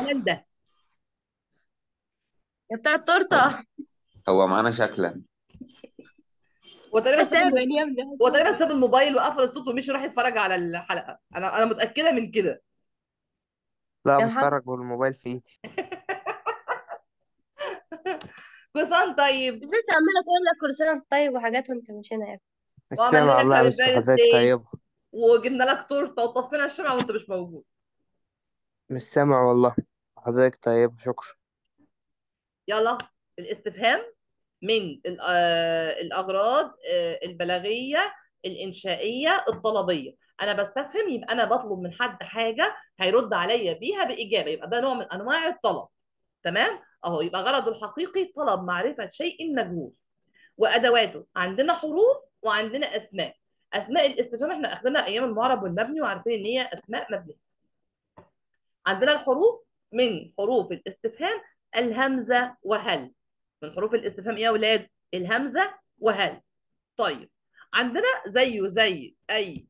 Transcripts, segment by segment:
الجمال ده يا بتاع التورته هو معانا شكلا هو تقريبا ساب سابق الم- يا ابني هو تقريبا ساب الموبايل وقفل الصوت ومشي راح يتفرج على الحلقه انا انا متاكده من كده لا يا محمد بتفرج والموبايل في ايدي كل سنه وأنت طيب لسه عماله تقول لك كل سنه وانت طيب وحاجات وانت مش هنا يا ابني وعملنا السامع لك والله هابي بس بيرث حضرتك داي طيبة وجبنا لك تورته وطفينا الشمعة وانت مش موجود مش سامع والله حضرتك طيبة شكرا يلا الاستفهام من ال- آه، الأغراض آه، البلاغية الإنشائية الطلبية أنا بستفهم يبقى أنا بطلب من حد حاجة هيرد عليا بيها بإجابة يبقى ده نوع من أنواع الطلب تمام أهو يبقى غرضه الحقيقي طلب معرفة شيء مجهول وأدواته عندنا حروف وعندنا أسماء أسماء الاستفهام احنا أخدنا أيام المعرب والمبني وعارفين إن هي أسماء مبنية عندنا الحروف من حروف الاستفهام الهمزة وهل من حروف الاستفهام ايه يا اولاد الهمزة وهل طيب عندنا زيه زي اي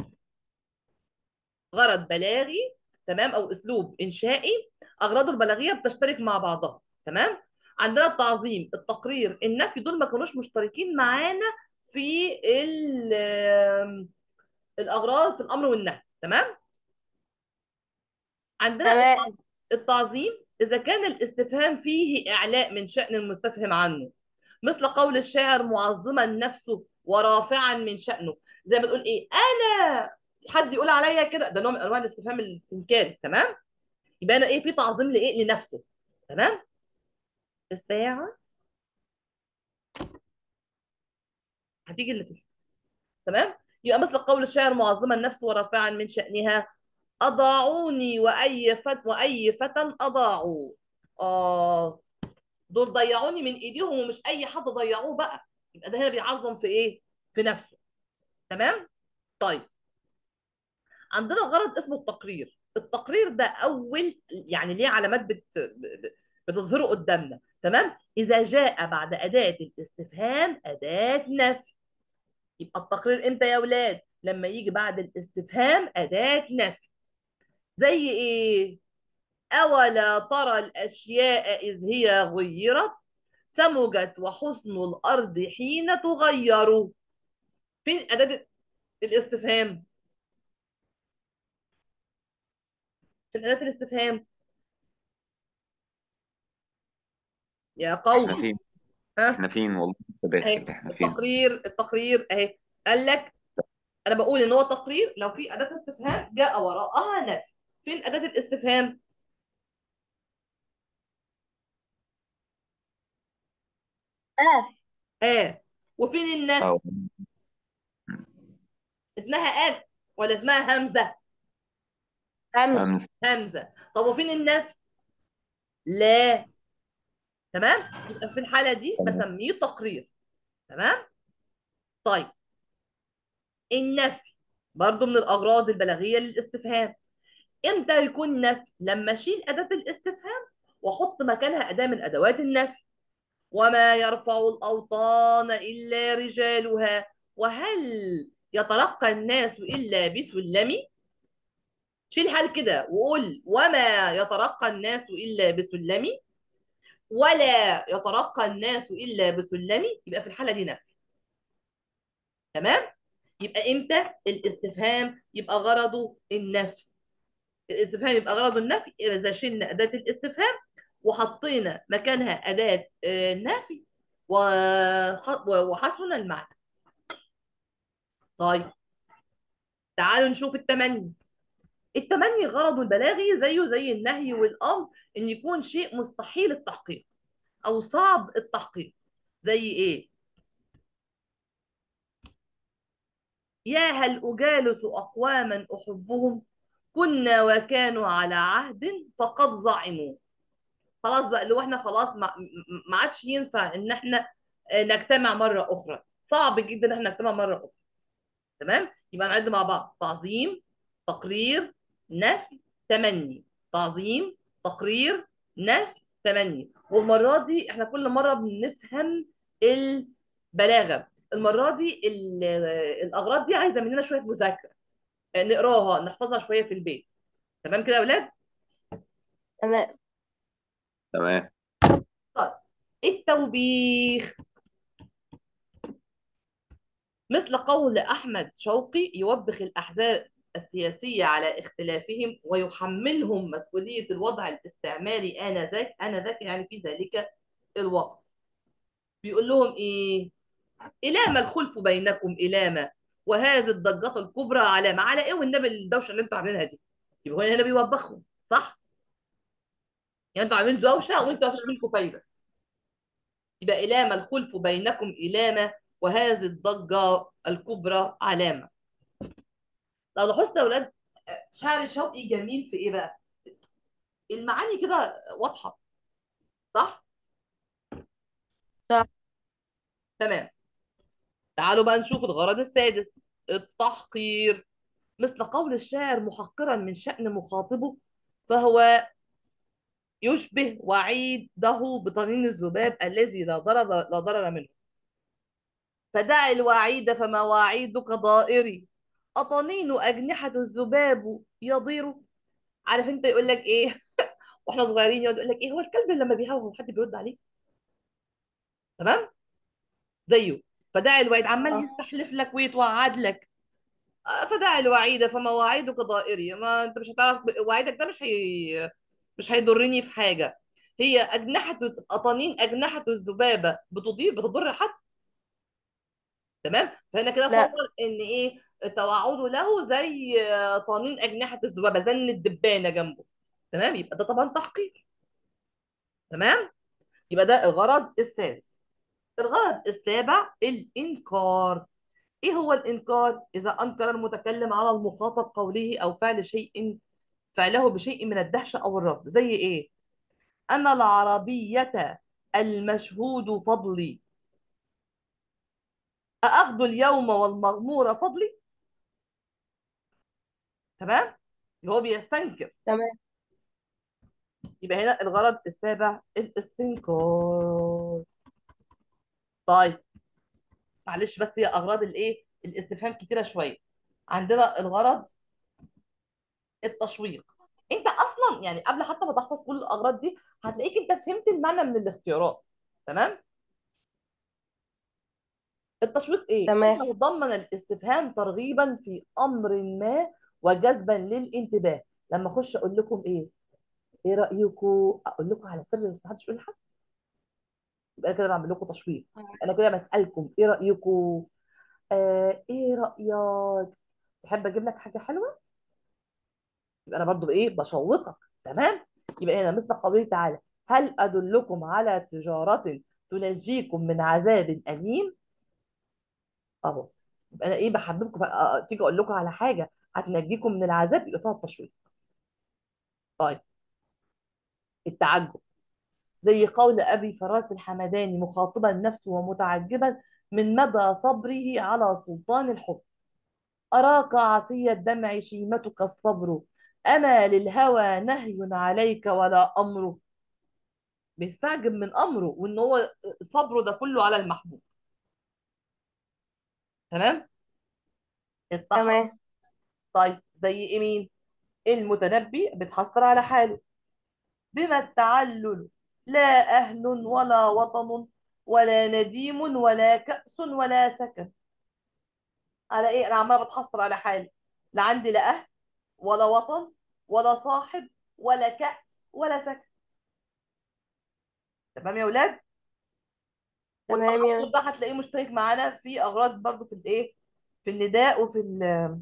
غرض بلاغي تمام او اسلوب انشائي اغراضه البلاغيه بتشترك مع بعضها تمام عندنا التعظيم التقرير النفي دول ما كانوش مشتركين معانا في ال- الاغراض في الامر والنهي تمام عندنا تمام التعظيم إذا كان الاستفهام فيه إعلاء من شأن المستفهم عنه مثل قول الشاعر معظما نفسه ورافعا من شأنه زي ما تقول إيه أنا حد يقول عليا كده ده نوع من أنواع الاستفهام الاستنكاري تمام يبقى أنا إيه في تعظيم لإيه لنفسه تمام الساعة هتيجي اللي تيجي تمام يبقى مثل قول الشاعر معظما نفسه ورافعا من شأنها أضاعوني وأي فت وأي فتى أضاعوا آه دول ضيعوني من ايديهم ومش اي حد ضيعوه بقى يبقى ده هنا بيعظم في ايه في نفسه تمام طيب عندنا غرض اسمه التقرير التقرير ده اول يعني ليه علامات بت... ب- بتظهره قدامنا تمام اذا جاء بعد اداه الاستفهام اداه نفي يبقى التقرير امتى يا اولاد لما يجي بعد الاستفهام اداه نفي زي ايه أولا ترى الأشياء إذ هي غيرت سمجت وحسن الأرض حين تغير فين أداة الاستفهام فين أداة الاستفهام يا احنا قوم فين ها احنا فين والله لسه اهي داخل احنا فين التقرير التقرير اهي قال لك انا بقول ان هو تقرير لو في اداه استفهام جاء وراءها نفي فين اداه الاستفهام اه اه وفين النفي اه اسمها اه ولا اسمها همزه همز همزة همزه طب وفين النفي لا تمام يبقى في الحاله دي تمام بسميه تقرير تمام طيب النفي برضو من الاغراض البلاغيه للاستفهام امتى يكون نفي لما اشيل اداه الاستفهام واحط مكانها اداه من ادوات النفي وما يرفع الاوطان الا رجالها وهل يترقى الناس الا بسلم شيل حال كده وقول وما يترقى الناس الا بسلم ولا يترقى الناس الا بسلم يبقى في الحاله دي نفي تمام يبقى امتى الاستفهام يبقى غرضه النفي الاستفهام يبقى غرضه النفي اذا شلنا اداه الاستفهام وحطينا مكانها اداه آه، نفي وح- وحسن المعنى طيب تعالوا نشوف التمني التمني غرضه البلاغي زيه زي النهي والامر ان يكون شيء مستحيل التحقيق او صعب التحقيق زي ايه يا هل أجالس أقواما أحبهم كنا وكانوا على عهد فقد زعموا خلاص بقى اللي هو احنا خلاص ما م- ما عادش ينفع ان احنا آه، نجتمع مرة أخرى صعب جدا ان احنا نجتمع مرة أخرى تمام يبقى نعد مع بعض تعظيم تقرير نفي تمني تعظيم تقرير نفي تمني والمرة دي احنا كل مرة بنفهم البلاغة المرة دي ال- الأغراض دي عايزة مننا شوية مذاكرة نقراها نحفظها شوية في البيت تمام كده يا أولاد تمام تمام طيب التوبيخ مثل قول أحمد شوقي يوبخ الأحزاب السياسية على اختلافهم ويحملهم مسؤولية الوضع الاستعماري آنذاك آنذاك يعني في ذلك الوقت بيقول لهم إيه إلام الخلف بينكم إلامة وهذه الضجة الكبرى علامة على إيه والنبي الدوشة اللي أنتوا عاملينها دي يبقى هو هنا بيوبخهم صح؟ يعني أنتوا عاملين دوشة وأنتوا مفيش منكم فايدة يبقى إلام الخلف بينكم إلامة وهذه الضجة الكبرى علامة لو لاحظت يا أولاد شعر شوقي جميل في إيه بقى؟ المعاني كده واضحة صح؟ صح تمام تعالوا بقى نشوف الغرض السادس التحقير مثل قول الشاعر محقرا من شأن مخاطبه فهو يشبه وعيده بطنين الذباب الذي لا ضرر لا ضرر منه فدع الوعيد فمواعيدك ضائري أطنين أجنحة الذباب يضير عارف انت يقول لك ايه واحنا صغيرين يقعد يقول لك ايه هو الكلب لما بيهوهو حد بيرد عليه تمام زيه فدع الوعيد عمال اه يستحلف لك ويتوعد لك آه، فدع الوعيد فمواعيدك ضائري ما انت مش هتعرف وعيدك ده مش هي مش هيضرني في حاجة هي أجنحة أطانين أجنحة الذبابة بتضير بتضر حد تمام فهنا كده لا صور إن إيه توعده له زي آه، طنين أجنحة الذبابة زن الدبانة جنبه تمام يبقى ده طبعا تحقير تمام يبقى ده الغرض السادس الغرض السابع الإنكار إيه هو الإنكار؟ إذا أنكر المتكلم على المخاطب قوله أو فعل شيء فعله بشيء من الدهشة أو الرفض زي إيه؟ أن العربية المشهود فضلي أأخذ اليوم والمغمور فضلي تمام اللي هو بيستنكر تمام يبقى هنا الغرض السابع الاستنكار طيب معلش بس هي أغراض الإيه الاستفهام كتيرة شوية عندنا الغرض التشويق انت اصلا يعني قبل حتى ما تحفظ كل الاغراض دي هتلاقيك انت فهمت المعنى من الاختيارات تمام التشويق ايه تمام انه ضمن الاستفهام ترغيبا في امر ما وجذبا للانتباه لما اخش اقول لكم ايه ايه رايكم اقول لكم على سر بس محدش يقول لحد يبقى أنا كده بعمل لكم تشويق انا كده بسالكم ايه رايكم آه ايه رايك تحب اجيب لك حاجه حلوه يبقى انا برضو ايه بشوقك تمام يبقى هنا مثل قوله تعالى هل ادلكم على تجاره تنجيكم من عذاب اليم اهو يبقى انا ايه بحببكم ف... آه، تيجي اقول لكم على حاجه هتنجيكم من العذاب يبقى فيها التشويق طيب التعجب زي قول ابي فراس الحمداني مخاطبا نفسه ومتعجبا من مدى صبره على سلطان الحب اراك عصي الدمع شيمتك الصبر اما للهوى نهي عليك ولا امر بيستعجب من امره وان هو صبره ده كله على المحبوب تمام التحف تمام طيب زي ايه مين المتنبي بتحسر على حاله بما التعلل لا أهل ولا وطن ولا نديم ولا كأس ولا سكن على إيه أنا عمالة بتحسر على حالي لا عندي لا أهل ولا وطن ولا صاحب ولا كأس ولا سكن تمام يا ولاد تمام يا والتحفظ مس ده هتلاقيه مشترك معانا في أغراض برضو في الإيه في النداء وفي ال-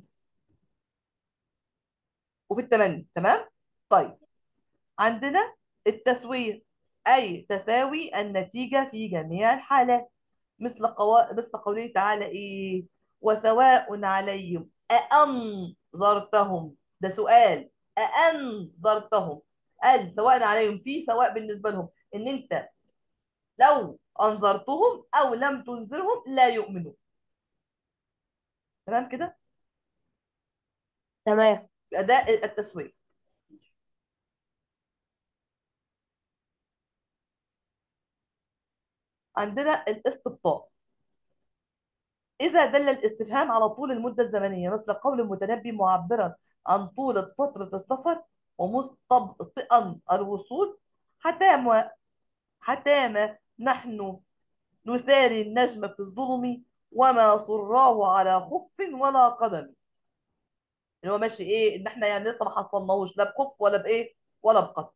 وفي التمني تمام طيب عندنا التسوية أي تساوي النتيجة في جميع الحالات مثل قوا... مثل قوله تعالى إيه وسواء عليهم أأنذرتهم ده سؤال أأنذرتهم قال سواء عليهم في سواء بالنسبة لهم إن أنت لو أنذرتهم أو لم تنذرهم لا يؤمنون تمام كده تمام يبقى ده التسوية عندنا الاستبطاء إذا دل الاستفهام على طول المدة الزمنية مثل قول المتنبي معبرا عن طولة فترة السفر ومستبطئا الوصول حتى ما حتى ما نحن نساري النجم في الظلم وما صراه على خف ولا قدم اللي هو ماشي ايه ان احنا يعني لسه ما حصلناهوش لا بخف ولا بايه ولا بقدم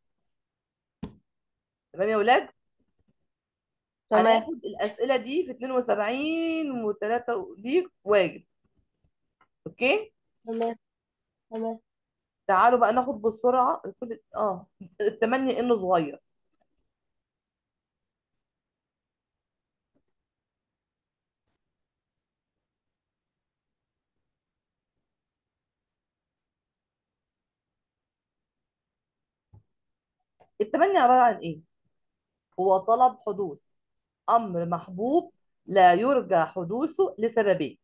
تمام يا ولاد تمام هناخد الاسئله دي في 72 و3 دي واجب اوكي تمام تمام تعالوا بقى ناخد بالسرعه كل اه التمني انه صغير التمني عباره عن ايه هو طلب حدوث امر محبوب لا يرجى حدوثه لسببين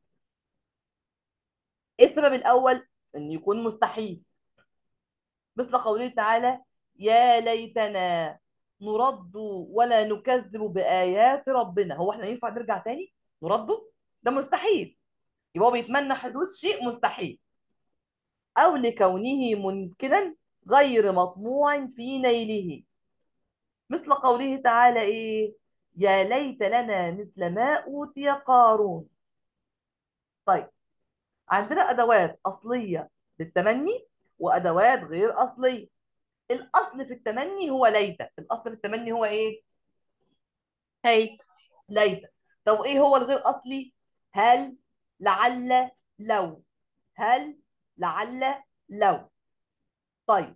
ايه السبب الاول ان يكون مستحيل مثل قوله تعالى يا ليتنا نرد ولا نكذب بآيات ربنا هو احنا ينفع نرجع تاني نرده ده مستحيل يبقى هو بيتمنى حدوث شيء مستحيل أو لكونه ممكنا غير مطموع في نيله مثل قوله تعالى إيه يا ليت لنا مثل ما أوتي قارون طيب عندنا أدوات أصلية للتمني وأدوات غير أصلية الأصل في التمني هو ليت الأصل في التمني هو إيه هيت ليت طب ايه هو الغير اصلي هل لعل لو هل لعل لو طيب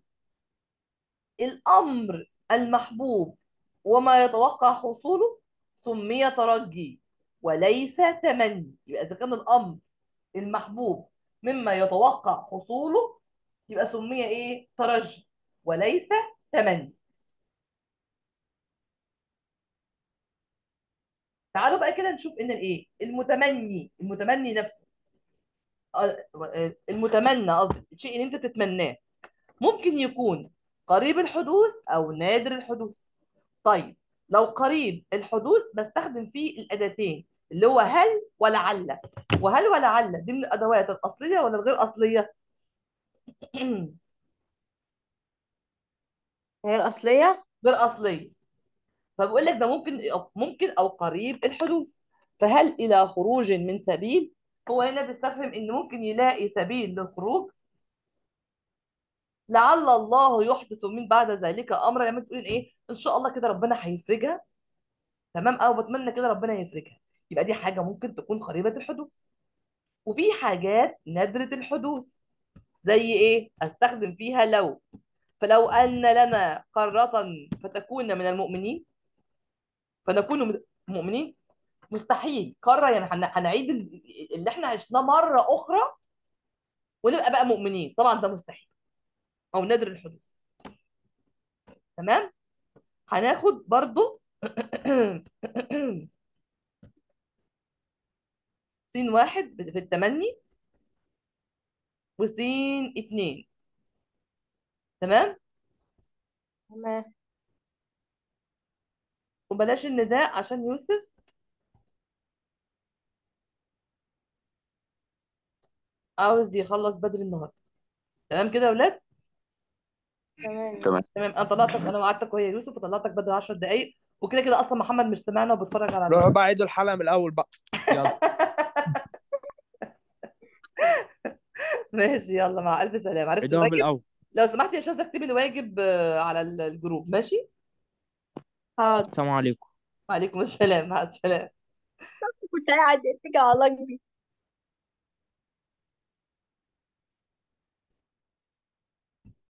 الامر المحبوب وما يتوقع حصوله سمي ترجي وليس تمني يبقى اذا كان الامر المحبوب مما يتوقع حصوله يبقى سمي ايه ترجي وليس تمني تعالوا بقى كده نشوف ان الايه المتمني المتمني نفسه آه، آه، المتمنى قصدي الشيء اللي انت بتتمناه ممكن يكون قريب الحدوث او نادر الحدوث طيب لو قريب الحدوث بستخدم فيه الاداتين اللي هو هل ولعل وهل ولعل دي من الادوات الاصليه ولا الغير اصليه غير أصلية غير اصليه فبقول لك ده ممكن ممكن او قريب الحدوث فهل الى خروج من سبيل هو هنا بيستفهم ان ممكن يلاقي سبيل للخروج لعل الله يحدث من بعد ذلك امرا لما تقول ايه ان شاء الله كده ربنا هيفرجها تمام او بتمنى كده ربنا يفرجها يبقى دي حاجه ممكن تكون قريبه الحدوث وفي حاجات نادره الحدوث زي ايه استخدم فيها لو فلو ان لنا قاره فتكون من المؤمنين فنكون من المؤمنين مستحيل قاره يعني هن- هنعيد ال- اللي احنا عشناه مره اخرى ونبقى بقى مؤمنين طبعا ده مستحيل او نادر الحدوث تمام هناخد برضو سين واحد في التمني وسين اتنين تمام تمام وبلاش النداء عشان يوسف عاوز يخلص بدري النهارده تمام كده يا ولاد تمام تمام تمام انا طلعتك انا وعدتك وهي يوسف وطلعتك بدري 10 دقايق وكده كده اصلا محمد مش سامعنا وبيتفرج على روحوا بقى عيدوا الحلقة من الأول بقى يلا ماشي يلا مع الف سلامه عرفت عيدوها من الواجب الأول لو سمحت يا شاذة اكتبي الواجب آه، على ال- الجروب ماشي حاضر السلام عليكم وعليكم السلام مع السلامه كنت قاعد اتكل على الله